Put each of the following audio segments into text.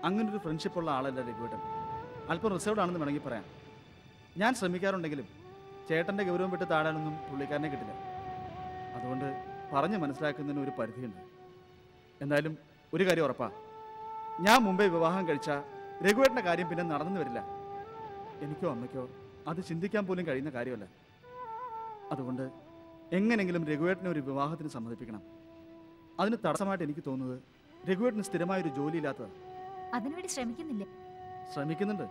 അങ്ങനൊരു ഫ്രണ്ട്ഷിപ്പ് ഉള്ള ആളല്ല രഘുവേട്ടൻ അല്പം റിസർവ്ഡ് ആണെന്ന് വേണമെങ്കിൽ പറയാം ഞാൻ ശ്രമിക്കാറുണ്ടെങ്കിലും ചേട്ടൻ്റെ ഗൗരവം വിട്ട് താഴാനൊന്നും പുള്ളിക്കാരനെ കിട്ടില്ല അതുകൊണ്ട് പറഞ്ഞ് മനസ്സിലാക്കുന്നതിന് ഒരു പരിധിയുണ്ട് എന്തായാലും ഒരു കാര്യം ഉറപ്പാ ഞാൻ മുമ്പേ വിവാഹം കഴിച്ച രഘുവേട്ടൻ്റെ കാര്യം പിന്നെ നടന്നു വരില്ല എനിക്കോ അമ്മയ്ക്കോ അത് ചിന്തിക്കാൻ പോലും കഴിയുന്ന കാര്യമല്ല അതുകൊണ്ട് എങ്ങനെങ്കിലും രഘുവേട്ടനെ ഒരു വിവാഹത്തിന് സമ്മതിപ്പിക്കണം അതിന് തടസ്സമായിട്ട് എനിക്ക് തോന്നുന്നത് രഘുവേട്ടന് സ്ഥിരമായൊരു ജോലിയില്ലാത്തത് അതിനുവേണ്ടി ശ്രമിക്കുന്നില്ലേ ശ്രമിക്കുന്നുണ്ട്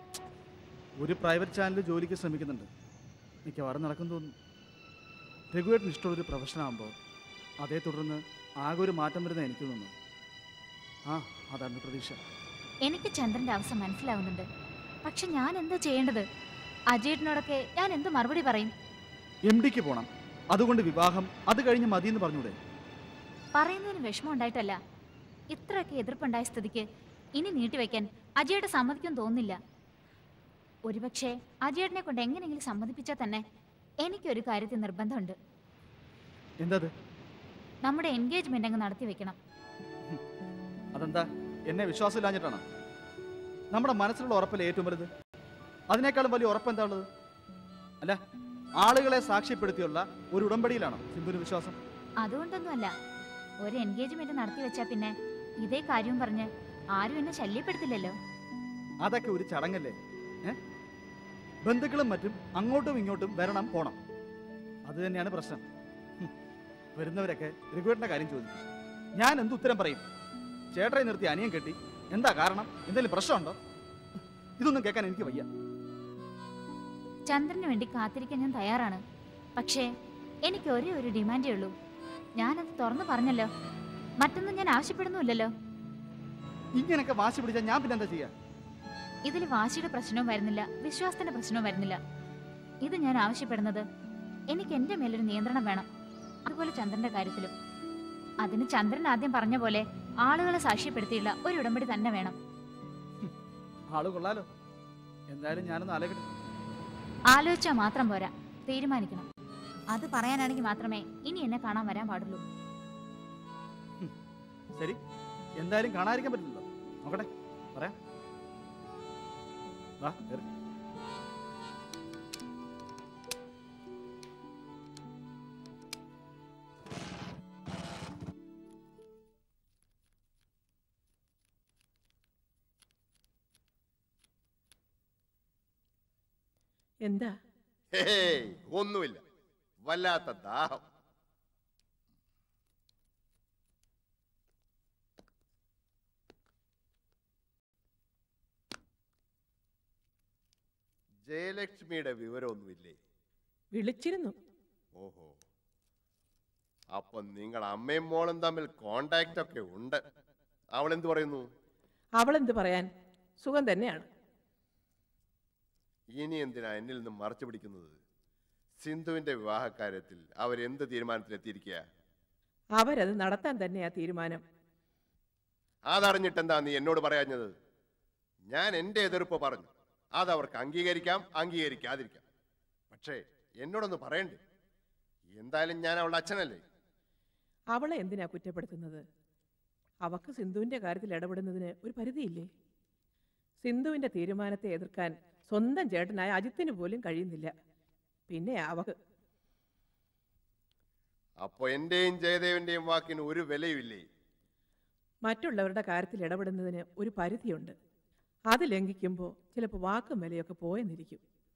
ഒരു പ്രൈവറ്റ് ചാനൽ ജോലിക്ക് ശ്രമിക്കുന്നുണ്ട് മിക്കവാറും നടക്കും തോന്നുന്നു രഘുവേട്ടന് ഇഷ്ടമുള്ളൊരു പ്രൊഫഷനാകുമ്പോൾ അതേ തുടർന്ന് ആകെ ഒരു മാറ്റം വരുന്ന എനിക്ക് തോന്നുന്നു ആ അതാണ് പ്രതീക്ഷ എനിക്ക് ചന്ദ്രന്റെ അവസ്ഥ മനസ്സിലാവുന്നുണ്ട് പക്ഷെ ഞാൻ എന്താ ചെയ്യേണ്ടത് അജയേട്ടനോടൊക്കെ ഞാൻ എന്ത് മറുപടി പറയും എം ഡിക്ക് പോകണം അതുകൊണ്ട് വിവാഹം അത് കഴിഞ്ഞ് മതിയെന്ന് പറഞ്ഞൂടെ പറയുന്നതിന് വിഷമം ഉണ്ടായിട്ടല്ല ഇത്രയൊക്കെ എതിർപ്പുണ്ടായ സ്ഥിതിക്ക് ഇനി നീട്ടിവെക്കാൻ അജയുടെ സമ്മതിക്കും തോന്നുന്നില്ല ഒരുപക്ഷെ അജയേട്ടനെ കൊണ്ട് എങ്ങനെയെങ്കിലും സമ്മതിപ്പിച്ചാൽ തന്നെ എനിക്കൊരു കാര്യത്തിൽ നിർബന്ധമുണ്ട് എന്തത് നമ്മുടെ എൻഗേജ്മെന്റ് അങ്ങ് നടത്തി വെക്കണം അതെന്താ എന്നെ വിശ്വാസമില്ലാഞ്ഞിട്ടാണോ നമ്മുടെ മനസ്സിലുള്ള ഉറപ്പല്ലേ ഏറ്റവും വലുത് അതിനേക്കാളും വലിയ ഉറപ്പ് എന്താ ഉള്ളത് അല്ല ആളുകളെ സാക്ഷ്യപ്പെടുത്തിയുള്ള ഒരു ഉടമ്പടിയിലാണോ സിന്ധുവിന് വിശ്വാസം അതുകൊണ്ടൊന്നുമല്ല ഒരു എൻഗേജ്മെന്റ് നടത്തി വെച്ചാൽ പിന്നെ ഇതേ കാര്യവും പറഞ്ഞ് ആരും എന്നെ ശല്യപ്പെടുത്തില്ലല്ലോ അതൊക്കെ ഒരു ചടങ്ങല്ലേ ഏ ബന്ധുക്കളും മറ്റും അങ്ങോട്ടും ഇങ്ങോട്ടും വരണം പോണം അത് തന്നെയാണ് പ്രശ്നം ഹും. വരുന്നവരൊക്കെ രഘുവേട്ടൻ്റെ കാര്യം ചോദിക്കും ഞാൻ എന്ത് ഉത്തരം പറയും ചേട്ടനെ നിർത്തി അനിയൻ കെട്ടി എന്താ കാരണം എന്തെങ്കിലും പ്രശ്നമുണ്ടോ ഇതൊന്നും കേൾക്കാൻ എനിക്ക് വയ്യ ചന്ദ്രന് വേണ്ടി കാത്തിരിക്കാൻ ഞാൻ തയ്യാറാണ് പക്ഷേ എനിക്ക് ഒരേ ഒരു ഡിമാൻഡേ ഉള്ളൂ ഞാനത് തുറന്നു പറഞ്ഞല്ലോ മറ്റൊന്നും ഞാൻ ആവശ്യപ്പെടുന്നുമില്ലല്ലോ ഇങ്ങനെയൊക്കെ വാശി പിടിച്ചാൽ ഞാൻ പിന്നെ എന്താ ചെയ്യാ ഇതിൽ വാശിയുടെ പ്രശ്നവും വരുന്നില്ല വിശ്വാസത്തിന്റെ പ്രശ്നവും വരുന്നില്ല ഇത് ഞാൻ ആവശ്യപ്പെടുന്നത് എനിക്ക് എന്റെ മേലൊരു നിയന്ത്രണം വേണം അതുപോലെ ചന്ദ്രന്റെ കാര്യത്തിലും അതിന് ചന്ദ്രൻ ആദ്യം പറഞ്ഞ പോലെ ആളുകളെ സാക്ഷ്യപ്പെടുത്തിയുള്ള ഒരു ഉടമ്പടി തന്നെ വേണം ആള് കൊള്ളാലോ എന്തായാലും ഞാനൊന്ന് ആലോചിക്കട്ടെ ആലോചിച്ചാൽ മാത്രം പോരാ തീരുമാനിക്കണം അത് പറയാനാണെങ്കിൽ മാത്രമേ ഇനി എന്നെ കാണാൻ വരാൻ പാടുള്ളൂ ശരി എന്തായാലും കാണാതിരിക്കാൻ പറ്റില്ലല്ലോ നോക്കട്ടെ പറയാം വാ കേറ്. എന്താ ഹേയ് ഒന്നുമില്ല വല്ലാത്ത ദാഹം ജയലക്ഷ്മിയുടെ വിവരമൊന്നുമില്ലേ വിളിച്ചിരുന്നു ഓഹോ അപ്പൊ നിങ്ങൾ അമ്മയും മോളും തമ്മിൽ കോണ്ടാക്ട് ഒക്കെ ഉണ്ട് അവൾ എന്ത് പറയുന്നു അവളെന്ത് പറയാൻ സുഖം തന്നെയാണ് ഇനി എന്തിനാ എന്നിൽ നിന്നും മറച്ചു പിടിക്കുന്നത് സിന്ധുവിന്റെ വിവാഹക്കാര്യത്തിൽ അവരെന്ത് തീരുമാനത്തിലെത്തിയിരിക്കുക അവരത് നടത്താൻ തന്നെയാ തീരുമാനം അതറിഞ്ഞിട്ടെന്താ നീ എന്നോട് പറയാഞ്ഞത് ഞാൻ എൻ്റെ എതിർപ്പ് പറഞ്ഞു അത് അവർക്ക് അംഗീകരിക്കാം അംഗീകരിക്കാതിരിക്കാം പക്ഷേ എന്നോടൊന്ന് പറയണ്ടേ എന്തായാലും ഞാൻ അവളുടെ അച്ഛനല്ലേ അവളെ എന്തിനാ കുറ്റപ്പെടുത്തുന്നത് അവക്ക് സിന്ധുവിന്റെ കാര്യത്തിൽ ഇടപെടുന്നതിന് ഒരു പരിധിയില്ലേ സിന്ധുവിന്റെ തീരുമാനത്തെ എതിർക്കാൻ സ്വന്തം ചേട്ടനായ അജിത്തിന് പോലും കഴിയുന്നില്ല പിന്നെ അവക്ക് അപ്പൊ എന്റെയും ജയദേവന്റെയും വാക്കിന് ഒരു വിലയുമില്ലേ മറ്റുള്ളവരുടെ കാര്യത്തിൽ ഇടപെടുന്നതിന് ഒരു പരിധിയുണ്ട് അത് ലംഘിക്കുമ്പോൾ ചിലപ്പോൾ വാക്കും വിലയൊക്കെ പോയെന്നിരിക്കും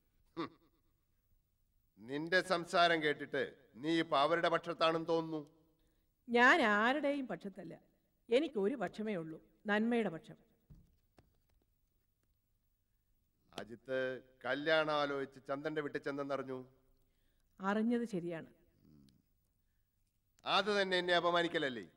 നിന്റെ സംസാരം കേട്ടിട്ട് നീ ഇപ്പൊ അവരുടെ പക്ഷത്താണെന്ന് തോന്നുന്നു ഞാൻ ആരുടെയും പക്ഷത്തല്ല എനിക്ക് ഒരു പക്ഷമേ ഉള്ളൂ നന്മയുടെ പക്ഷം അജിത്ത് കല്യാണം ആലോചിച്ച് ചന്ദന്റെ വീട്ടിൽ ചെന്നെന്നറിഞ്ഞു അറിഞ്ഞത് ശരിയാണ് അത് തന്നെ എന്നെ അപമാനിക്കലല്ലേ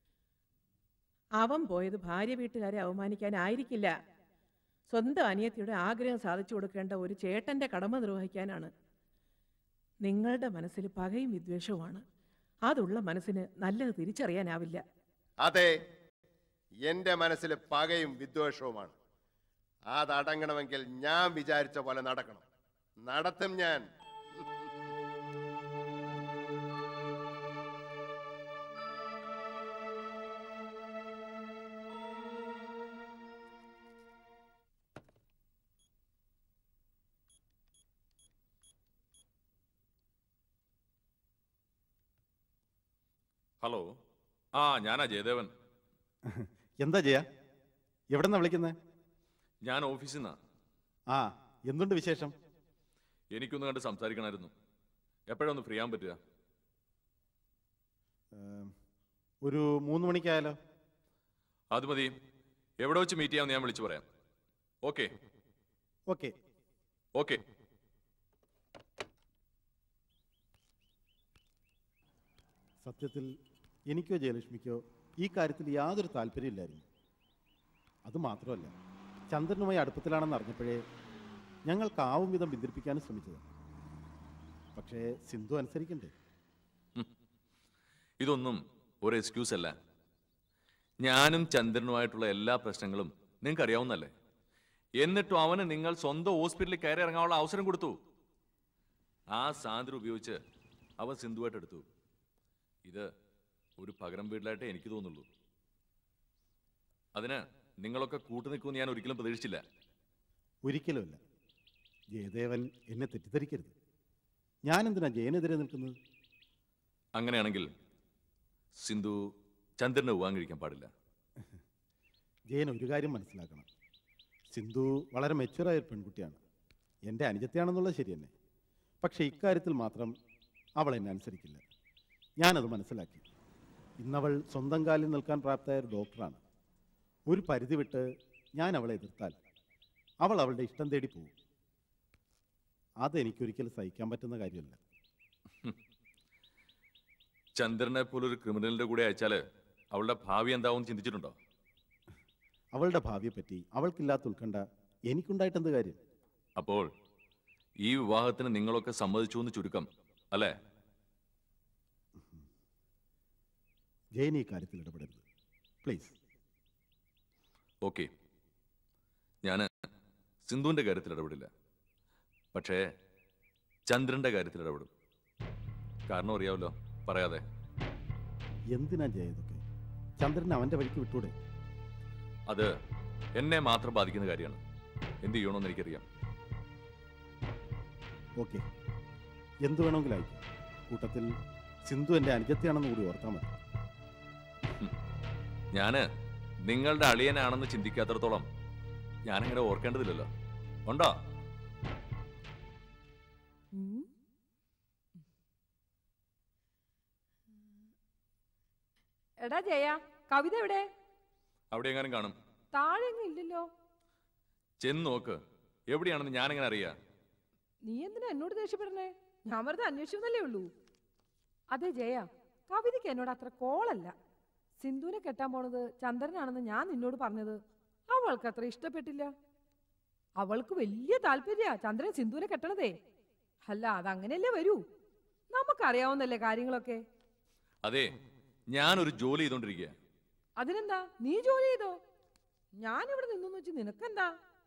അവൻ പോയത് ഭാര്യ വീട്ടുകാരെ അവമാനിക്കാനായിരിക്കില്ല സ്വന്തം അനിയത്തിയുടെ ആഗ്രഹം സാധിച്ചു കൊടുക്കേണ്ട ഒരു ചേട്ടന്റെ കടമ നിർവഹിക്കാനാണ് നിങ്ങളുടെ മനസ്സിൽ പകയും വിദ്വേഷവുമാണ് അതുള്ള മനസ്സിന് നല്ലത് തിരിച്ചറിയാനാവില്ല അതെ എന്റെ മനസ്സിൽ പകയും വിദ്വേഷവുമാണ് അതടങ്ങണമെങ്കിൽ ഞാൻ വിചാരിച്ച പോലെ നടക്കണം നടത്തും ഞാൻ ഹലോ ആ ഞാനാ ജയദേവൻ എന്താ ചെയ്യാ എവിടെ നിന്നാ വിളിക്കുന്നത് ഞാൻ ഓഫീസിൽ നിന്നാ ആ എന്തുണ്ട് വിശേഷം എനിക്കൊന്ന് കണ്ട് സംസാരിക്കണമായിരുന്നു എപ്പോഴൊന്ന് ഫ്രീ ആകാൻ പറ്റുക ഏം, ഒരു മൂന്ന് മണിക്കായാലോ അത് മതി എവിടെ വെച്ച് മീറ്റ് ചെയ്യാമെന്ന് ഞാൻ വിളിച്ചു പറയാം ഓക്കെ ഓക്കെ ഓക്കെ സത്യത്തിൽ എനിക്കോ ജയലക്ഷ്മിക്കോ ഈ കാര്യത്തിൽ യാതൊരു താല്പര്യമില്ലായിരുന്നു അത് മാത്രമല്ല ചന്ദ്രനുമായി അടുപ്പത്തിലാണെന്ന് അറിഞ്ഞപ്പോഴേ ഞങ്ങൾക്കാവും വിധം ബന്ധിപ്പിക്കാനും ശ്രമിച്ചത് പക്ഷേ സിന്ധു അനുസരിക്കണ്ടേ ഇതൊന്നും ഒരു എക്സ്ക്യൂസ് അല്ല ഞാനും ചന്ദ്രനുമായിട്ടുള്ള എല്ലാ പ്രശ്നങ്ങളും നിങ്ങൾക്ക് അറിയാവുന്നല്ലേ എന്നിട്ടും അവന് നിങ്ങൾ സ്വന്തം ഹോസ്പിറ്റലിൽ കയറി ഇറങ്ങാനുള്ള അവസരം കൊടുത്തു ആ സ്വാതന്ത്ര്യം ഉപയോഗിച്ച് അവൻ സിന്ധുവായിട്ട് എടുത്തു ഇത് ഒരു പകരം വീട്ടിലായിട്ടേ എനിക്ക് തോന്നുള്ളൂ അതിന് നിങ്ങളൊക്കെ കൂട്ടു നിൽക്കുമെന്ന് ഞാൻ ഒരിക്കലും പ്രതീക്ഷിച്ചില്ല ഒരിക്കലുമല്ല ജയദേവൻ എന്നെ തെറ്റിദ്ധരിക്കരുത് ഞാനെന്തിനാ ജയനെതിരെ നിൽക്കുന്നത് അങ്ങനെയാണെങ്കിൽ സിന്ധു ചന്ദ്രനെ വിവാഹം കഴിക്കാൻ പാടില്ല ജയൻ ഒരു കാര്യം മനസ്സിലാക്കണം സിന്ധു വളരെ മെച്ചുറായ ഒരു പെൺകുട്ടിയാണ് എൻ്റെ അനുജത്തെയാണെന്നുള്ളത് ശരി തന്നെ പക്ഷേ ഇക്കാര്യത്തിൽ മാത്രം അവൾ എന്നെ അനുസരിക്കില്ല ഞാനത് മനസ്സിലാക്കി ഇന്നവൾ സ്വന്തം കാലിൽ നിൽക്കാൻ പ്രാപ്തയായ ഒരു ഡോക്ടറാണ് ഒരു പരിധി വിട്ട് ഞാൻ അവളെ എതിർത്താൽ അവൾ അവളുടെ ഇഷ്ടം തേടി പോകും അതെനിക്കൊരിക്കലും സഹിക്കാൻ പറ്റുന്ന കാര്യമല്ല ചന്ദ്രനെ പോലൊരു ക്രിമിനലിന്റെ കൂടെ അയച്ചാല് അവളുടെ ഭാവി എന്താവും ചിന്തിച്ചിട്ടുണ്ടോ അവളുടെ ഭാവിയെപ്പറ്റി അവൾക്കില്ലാത്ത ഉത്കണ്ഠ എനിക്കുണ്ടായിട്ടെന്ത് കാര്യം അപ്പോൾ ഈ വിവാഹത്തിന് നിങ്ങളൊക്കെ സമ്മതിച്ചു എന്ന് ചുരുക്കം അല്ലേ ജയൻ ഈ കാര്യത്തിൽ ഇടപെടരുത് പ്ലീസ് ഓക്കെ ഞാൻ സിന്ധുവിന്റെ കാര്യത്തിൽ ഇടപെടില്ല പക്ഷേ ചന്ദ്രന്റെ കാര്യത്തിൽ ഇടപെടും കാരണം അറിയാമല്ലോ പറയാതെ എന്തിനാ ജയ ഇതൊക്കെ ചന്ദ്രൻ അവൻ്റെ വഴിക്ക് വിട്ടൂടെ അത് എന്നെ മാത്രം ബാധിക്കുന്ന കാര്യമാണ് എന്ത് ചെയ്യണമെന്ന് എനിക്കറിയാം ഓക്കെ എന്തു വേണമെങ്കിലും ആയിക്കോ കൂട്ടത്തിൽ സിന്ധു എൻ്റെ അനുജത്തിയാണെന്ന് കൂടി ഓർത്താൽ മതി ഞാന് നിങ്ങളുടെ അളിയനാണെന്ന് ചിന്തിക്കാത്തടത്തോളം ഞാനങ്ങനെ ഓർക്കേണ്ടതില്ലല്ലോ ഉണ്ടോ ഉം. എടാ ജയ കവിത എവിടെ അവിടെ എങ്ങാനും കാണും താഴെ എങ്ങും ഇല്ലല്ലോ ചെന്ന് നോക്ക് എവിടെയാണെന്ന് ഞാനെങ്ങനെ അറിയാ നീ എന്തിനാ എന്നോട് ദേഷ്യപ്പെടണേ ഞാൻ വെറുതെ അന്വേഷിച്ചെന്നല്ലേ ഉള്ളൂ അതെ ജയ കവിതയ്ക്ക് എന്നോട് അത്ര കോളല്ല സിന്ധുവിനെ കെട്ടാൻ പോണത് ചന്ദ്രനാണെന്ന് ഞാൻ നിന്നോട് പറഞ്ഞത് അവൾക്ക് അത്ര ഇഷ്ടപ്പെട്ടില്ല അവൾക്ക് വലിയ താല്പര്യ ചന്ദ്രൻ സിന്ധുവിനെ കെട്ടണതേ അല്ല അതങ്ങനെയല്ലേ വരൂ നമുക്കറിയാവുന്നല്ലേ കാര്യങ്ങളൊക്കെ അതെ ഞാനൊരു ജോലി ചെയ്തോണ്ടിരിക്കുക അതിനെന്താ നീ ജോലി ചെയ്തോ ഞാനിവിടെ നിന്നു വെച്ച് നിനക്കെന്താ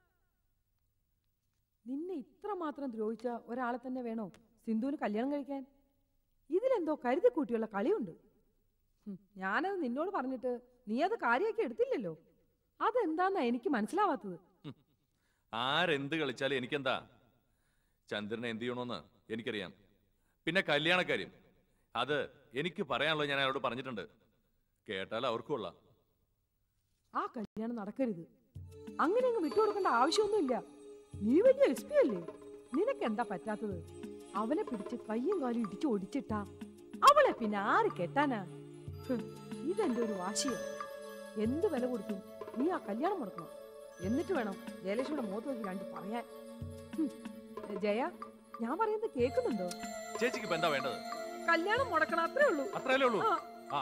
നിന്നെ ഇത്ര മാത്രം ദ്രോഹിച്ച ഒരാളെ തന്നെ വേണോ സിന്ധുവിന് കല്യാണം കഴിക്കാൻ ഇതിലെന്തോ കരുതി കൂട്ടിയുള്ള കളിയുണ്ട് ഹും, ഞാനത് നിന്നോട് പറഞ്ഞിട്ട് നീ അത് കാര്യമാക്കി എടുത്തില്ലല്ലോ അതെന്താന്നാ എനിക്ക് മനസ്സിലാവാത്തത് ആരെന്ത് കളിച്ചാലും എനിക്കെന്താ ചന്ദ്രനെ എന്ത് ചെയ്യണമെന്ന് എനിക്കറിയാം പിന്നെ കല്യാണക്കാര്യം അത് എനിക്ക് പറയാനുള്ളത് ഞാൻ അയാളോട് പറഞ്ഞിട്ടുണ്ട് കേട്ടാൽ അവർക്കും കൊള്ളാം ആ കല്യാണം നടക്കരുത് അങ്ങനെ അങ്ങ് വിട്ടുകൊടുക്കേണ്ട ആവശ്യമൊന്നുമില്ല നീ വലിയ എസ് പി അല്ലേ നിനക്ക് എന്താ പറ്റാത്തത് അവനെ പിടിച്ച് കയ്യും കാലും ഇടിച്ചു ഒടിച്ചിട്ടാ അവളെ പിന്നെ ആര് കെട്ടാനാ ഹ്, ഇതെന്റെ ഒരു വാശിയാ എന്ത് വില കൊടുത്തും നീ ആ കല്യാണം മുടക്കണം എന്നിട്ട് വേണം ജയലക്ഷ്മിയുടെ മുഖത്ത് നോക്കി രണ്ട് പറയാൻ ഹും, ജയ ഞാൻ പറയുന്നത് കേൾക്കുന്നുണ്ടോ ചേച്ചിക്ക് ഇപ്പൊ എന്താ വേണ്ടത് കല്യാണം മുടക്കണം അത്രേ ഉള്ളൂ അത്രയല്ലേ ഉള്ളൂ ആ. ആ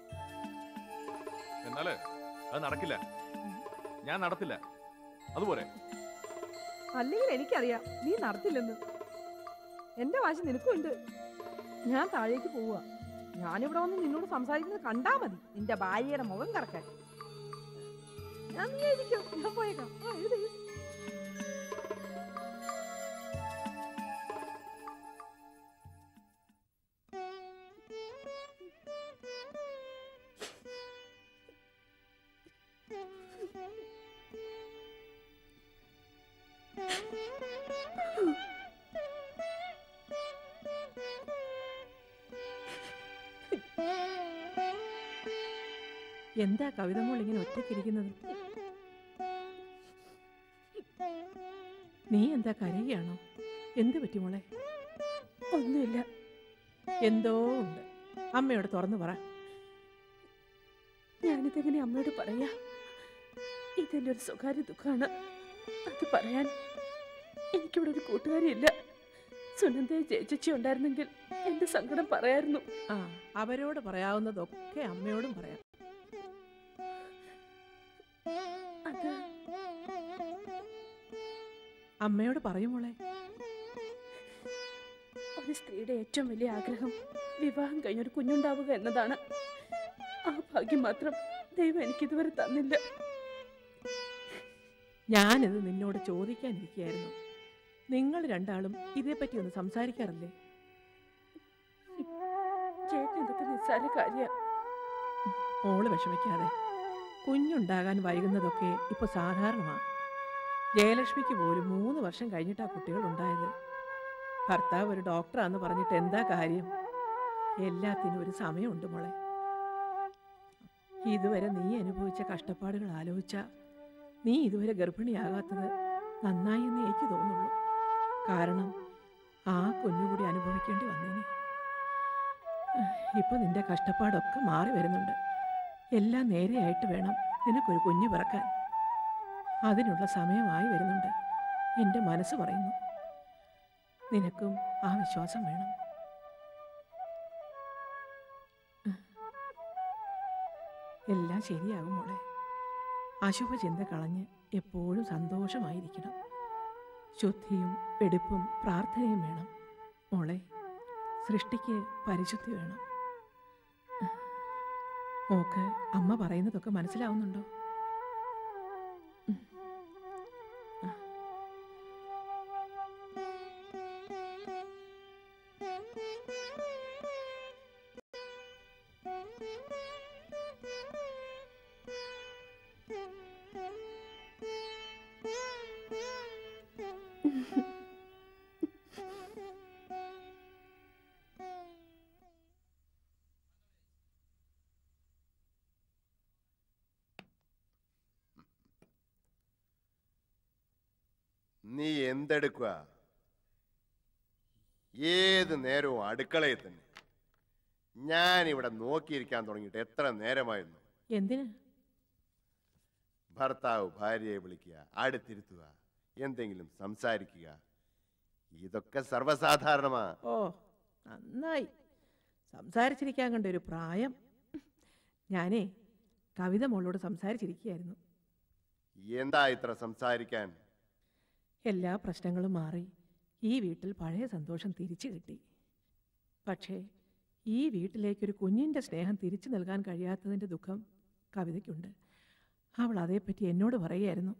എന്നാല് അത് നടക്കില്ല ഞാൻ നടത്തില്ല അതുപോലെ അല്ലെങ്കിൽ എനിക്കറിയാം നീ നടത്തില്ലെന്ന് എന്റെ വാശി നിനക്കും ഉണ്ട് ഞാൻ താഴേക്ക് പോവുക ഞാനിവിടെ വന്ന് നിന്നോട് സംസാരിക്കുന്നത് കണ്ടാ മതി നിന്റെ ഭാര്യയുടെ മുഖം കറക്കാൻ ഞാൻ നീ എഴുതിക്കോ ഞാൻ പോയേക്കാം ആ, എഴുത്, എഴുത്. എന്താ കവിത മോൾ ഇങ്ങനെ ഒറ്റയ്ക്കിരിക്കുന്നത് നീ എന്താ കരയുകയാണോ എന്ത് പറ്റി മോളെ ഒന്നുമില്ല എന്തോ ഉണ്ട് അമ്മയോട് തുറന്നു പറ ഞാനിതെങ്ങനെ അമ്മയോട് പറയാ ഇതെന്റെ ഒരു സ്വകാര്യ ദുഃഖമാണ് അത് പറയാൻ എനിക്കിവിടെ ഒരു കൂട്ടുകാരിയില്ല സുനന്ദയെ ജയിച്ചി ഉണ്ടായിരുന്നെങ്കിൽ എന്റെ സങ്കടം പറയായിരുന്നു ആ അവരോട് പറയാവുന്നതൊക്കെ അമ്മയോടും പറയാം അത് അമ്മയോട് പറയും മോളെ ഒരു സ്ത്രീയുടെ ഏറ്റവും വലിയ ആഗ്രഹം വിവാഹം കഴിഞ്ഞൊരു കുഞ്ഞുണ്ടാവുക എന്നതാണ് ആ ഭാഗ്യം മാത്രം ദൈവം എനിക്കിതുവരെ തന്നില്ല ഞാനിത് നിന്നോട് ചോദിക്കാനിരിക്കുകയായിരുന്നു നിങ്ങൾ രണ്ടാളും ഇതേപ്പറ്റി ഒന്ന് സംസാരിക്കാറില്ലേ ചേട്ടൻ ഇതൊക്കെ നിസ്സാര കാര്യ മോള് വിഷമിക്കാതെ കുഞ്ഞുണ്ടാകാൻ വൈകുന്നതൊക്കെ ഇപ്പൊ സാധാരണമാണ് ജയലക്ഷ്മിക്ക് പോലും മൂന്ന് വർഷം കഴിഞ്ഞിട്ടാ കുട്ടികൾ ഉണ്ടായത് ഭർത്താവ് ഒരു ഡോക്ടറാന്ന് പറഞ്ഞിട്ട് എന്താ കാര്യം എല്ലാത്തിനും ഒരു സമയമുണ്ട് മോളെ ഇതുവരെ നീ അനുഭവിച്ച കഷ്ടപ്പാടുകൾ ആലോചിച്ച നീ ഇതുവരെ ഗർഭിണിയാകാത്തത് നന്നായി എന്ന് എനിക്ക് തോന്നുള്ളൂ കാരണം ആ കുഞ്ഞുകൂടി അനുഭവിക്കേണ്ടി വന്നേനെ ഇപ്പൊ നിന്റെ കഷ്ടപ്പാടൊക്കെ മാറി വരുന്നുണ്ട് എല്ലാം നേരെയായിട്ട് വേണം നിനക്കൊരു കുഞ്ഞ് പിറക്കാൻ അതിനുള്ള സമയമായി വരുന്നുണ്ട് എൻ്റെ മനസ്സ് പറയുന്നു നിനക്കും ആ വിശ്വാസം വേണം എല്ലാം ശരിയാകും മോളെ അശുഭചിന്ത കളഞ്ഞ് എപ്പോഴും സന്തോഷമായിരിക്കണം ശുദ്ധിയും വെടുപ്പും പ്രാർത്ഥനയും വേണം മോളെ സൃഷ്ടിക്ക് പരിശുദ്ധി വേണം മോക്ക് അമ്മ പറയുന്നതൊക്കെ മനസ്സിലാവുന്നുണ്ടോ ഉം. ആ. നീ എന്തെടുക്കുക ഏത് നേരവും അടുക്കളയിൽ തന്നെ ഞാൻ ഇവിടെ നോക്കിയിരിക്കാൻ തുടങ്ങിയിട്ട് എത്ര നേരമായിരുന്നു എന്തിന് ഭർത്താവ് ഭാര്യയെ വിളിക്കുക അടുത്തിരുത്തുക എന്തെങ്കിലും സംസാരിക്കുക ഇതൊക്കെ സർവ്വസാധാരണമാ ഓ നന്നായി സംസാരിച്ചിരിക്കാൻ കണ്ട ഒരു പ്രായം ഞാനേ കവിത മോളോട് സംസാരിച്ചിരിക്കുകയായിരുന്നു എന്താ ഇത്ര സംസാരിക്കാൻ എല്ലാ പ്രശ്നങ്ങളും മാറി ഈ വീട്ടിൽ പഴയ സന്തോഷം തിരിച്ചു കിട്ടി പക്ഷേ ഈ വീട്ടിലേക്കൊരു കുഞ്ഞിൻ്റെ സ്നേഹം തിരിച്ചു നൽകാൻ കഴിയാത്തതിൻ്റെ ദുഃഖം കവിതയ്ക്കുണ്ട് അവൾ അതേപ്പറ്റി എന്നോട് പറയുകയായിരുന്നു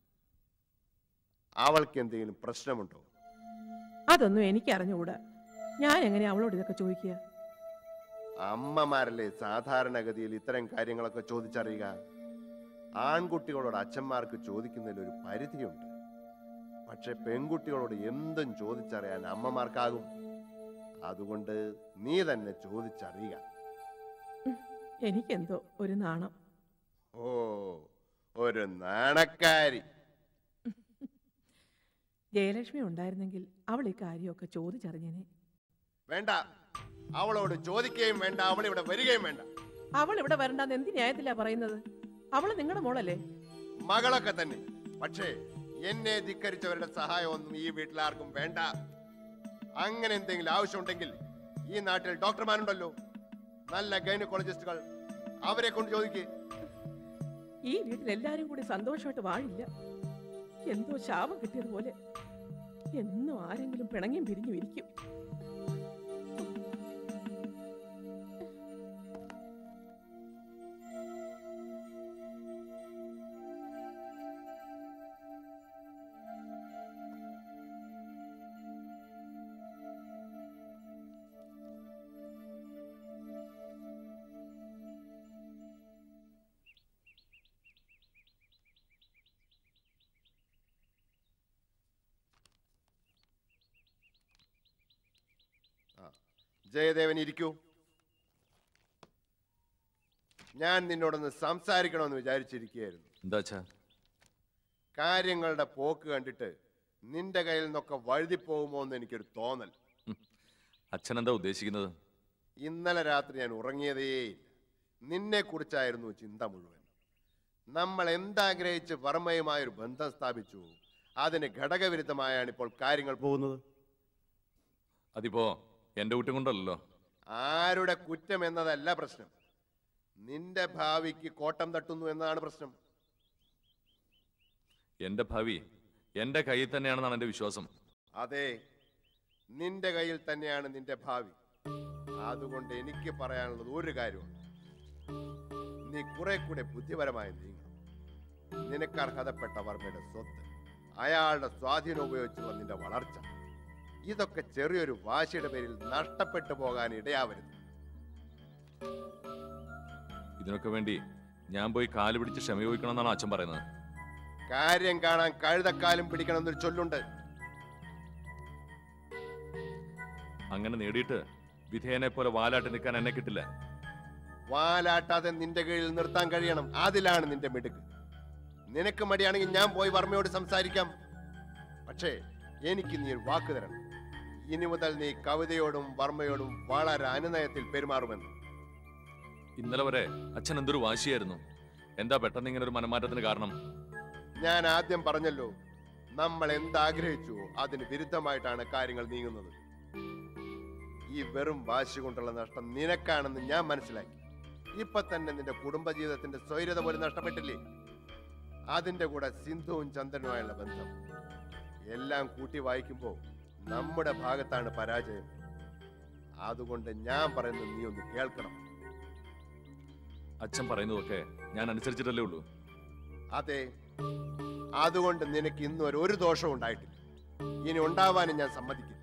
അവൾക്ക് എന്തെങ്കിലും പ്രശ്നമുണ്ടോ അതൊന്നും എനിക്കറിഞ്ഞുകൂടാ ഞാൻ എങ്ങനെ അവളോട് ഇതൊക്കെ ചോദിക്കുക അമ്മമാരല്ലേ സാധാരണഗതിയിൽ ഇത്തരം കാര്യങ്ങളൊക്കെ ചോദിച്ചറിയുക ആൺകുട്ടികളോട് അച്ഛന്മാർക്ക് ചോദിക്കുന്നതിൽ ഒരു പരിധിയുണ്ട് പക്ഷെ പെൺകുട്ടികളോട് എന്തും ചോദിച്ചറിയാൻ അമ്മമാർക്കാകും അതുകൊണ്ട് നീ തന്നെ ചോദിച്ചറിയുക എനിക്കെന്തോ ഒരു നാണം ഓ ഒരു നാണക്കാരി ജയലക്ഷ്മി ഉണ്ടായിരുന്നെങ്കിൽ അവൾ ഈ കാര്യമൊക്കെ ചോദിച്ചറിഞ്ഞേനെ വേണ്ട അവളോട് ചോദിക്കുകയും വേണ്ട അവൾ ഇവിടെ വരികയും വേണ്ട അവൾ ഇവിടെ വരണ്ടെന്ന് എന്ത് ന്യായത്തിലാ പറയുന്നത് അവൾ നിങ്ങളുടെ മോളല്ലേ മകളൊക്കെ തന്നെ പക്ഷേ എന്നെ ധിക്കരിച്ചവരുടെ സഹായമൊന്നും ഈ വീട്ടിലാർക്കും വേണ്ട അങ്ങനെ എന്തെങ്കിലും ആവശ്യമുണ്ടെങ്കിൽ ഈ നാട്ടിൽ ഡോക്ടർമാരുണ്ടല്ലോ നല്ല ഗൈനക്കോളജിസ്റ്റുകൾ അവരെ കൊണ്ട് ചോദിക്കേ ഈ വീട്ടിൽ എല്ലാരും കൂടി സന്തോഷമായിട്ട് വാഴില്ല എന്തോ ശാപം കിട്ടിയതുപോലെ എന്നും ആരെങ്കിലും പിണങ്ങിയും പിരിഞ്ഞും ഇരിക്കും ജയദേവൻ ഇരിക്കൂ ഞാൻ നിന്നോടൊന്ന് സംസാരിക്കണമെന്ന് വിചാരിച്ചിരിക്കുകയായിരുന്നു എന്താ അച്ഛാ കാര്യങ്ങളുടെ പോക്ക് കണ്ടിട്ട് നിന്റെ കയ്യിൽ നിന്നൊക്കെ വഴുതിപ്പോകുമോ എന്ന് എനിക്കൊരു തോന്നൽ അച്ഛൻ എന്താ ഉദ്ദേശിക്കുന്നത് ഇന്നലെ രാത്രി ഞാൻ ഉറങ്ങിയതേയില്ല നിന്നെ കുറിച്ചായിരുന്നു ചിന്ത മുഴുവൻ നമ്മൾ എന്താഗ്രഹിച്ച് വർമ്മയുമായൊരു ബന്ധം സ്ഥാപിച്ചു അതിന് ഘടകവിരുദ്ധമായാണ് ഇപ്പോൾ കാര്യങ്ങൾ പോകുന്നത് അതിപ്പോ എന്റെ കുറ്റം കൊണ്ടല്ലോ ആരുടെ കുറ്റം എന്നതല്ല പ്രശ്നം നിന്റെ ഭാവിക്ക് കോട്ടം തട്ടുന്നു എന്നതാണ് പ്രശ്നം എന്റെ ഭാവി എന്റെ കയ്യിൽ തന്നെയാണെന്നാണ് എന്റെ വിശ്വാസം അതെ നിന്റെ കയ്യിൽ തന്നെയാണ് നിന്റെ ഭാവി അതുകൊണ്ട് എനിക്ക് പറയാനുള്ളത് ഒരു കാര്യമുണ്ട് നീ കുറെ കൂടെ ബുദ്ധിപരമായി നീങ്ങണം നിനക്ക് അർഹതപ്പെട്ട വർമ്മയുടെ സ്വത്ത് അയാളുടെ സ്വാധീനം ഉപയോഗിച്ചുള്ള നിന്റെ വളർച്ച ഇതൊക്കെ ചെറിയൊരു വാശിയുടെ പേരിൽ നഷ്ടപ്പെട്ടു പോകാൻ ഇടയാവരുത് ഇതിനൊക്കെ വേണ്ടി ഞാൻ പോയി കാല് പിടിച്ച് ക്ഷമ ചോദിക്കണമെന്നാണ് അച്ഛൻ പറയുന്നത് കാര്യം കാണാൻ കഴുതക്കാലും പിടിക്കണം എന്നൊരു ചൊല്ലുണ്ട് അങ്ങനെ നേടിയിട്ട് വിധേയനെ പോലെ വാലാട്ടി നിൽക്കാൻ എന്നെ കിട്ടില്ല വാലാട്ടാതെ നിന്റെ കീഴിൽ നിർത്താൻ കഴിയണം അതിലാണ് നിന്റെ മിടുക്ക് നിനക്ക് മടിയാണെങ്കിൽ ഞാൻ പോയി വർമ്മയോട് സംസാരിക്കാം പക്ഷേ എനിക്ക് നീ ഒരു വാക്ക് തരണം ഇനി മുതൽ നീ കവിതയോടും വർമ്മയോടും വളരെ അനുനയത്തിൽ പെരുമാറുമെന്ന് ഇന്നലെ വരെ അച്ഛൻ എന്തൊരു വാശിയായിരുന്നു എന്താ പെട്ടെന്ന് ഇങ്ങനെ ഒരു മനമാറ്റത്തിന് കാരണം ഞാൻ ആദ്യം പറഞ്ഞല്ലോ നമ്മൾ എന്താഗ്രഹിച്ചു അതിന് വിരുദ്ധമായിട്ടാണ് കാര്യങ്ങൾ നീങ്ങുന്നത് ഈ വെറും വാശി കൊണ്ടുള്ള നഷ്ടം നിനക്കാണെന്ന് ഞാൻ മനസ്സിലാക്കി ഇപ്പൊ തന്നെ നിന്റെ കുടുംബജീവിതത്തിന്റെ സ്വൈര്യത പോലും നഷ്ടപ്പെട്ടില്ലേ അതിന്റെ കൂടെ സിന്ധുവും ചന്ദ്രനുമായുള്ള ബന്ധം എല്ലാം കൂട്ടി വായിക്കുമ്പോൾ നമ്മുടെ ഭാഗത്താണ് പരാജയം അതുകൊണ്ട് ഞാൻ പറയുന്നത് നീ ഒന്ന് കേൾക്കണം അച്ഛൻ പറയുന്നതൊക്കെ ഞാൻ അനുസരിച്ചിട്ടല്ലേ ഉള്ളൂ അതെ അതുകൊണ്ട് നിനക്ക് ഇന്ന് വരെ ഒരു ദോഷവും ഉണ്ടായിട്ടില്ല ഇനി ഉണ്ടാവാനും ഞാൻ സമ്മതിക്കില്ല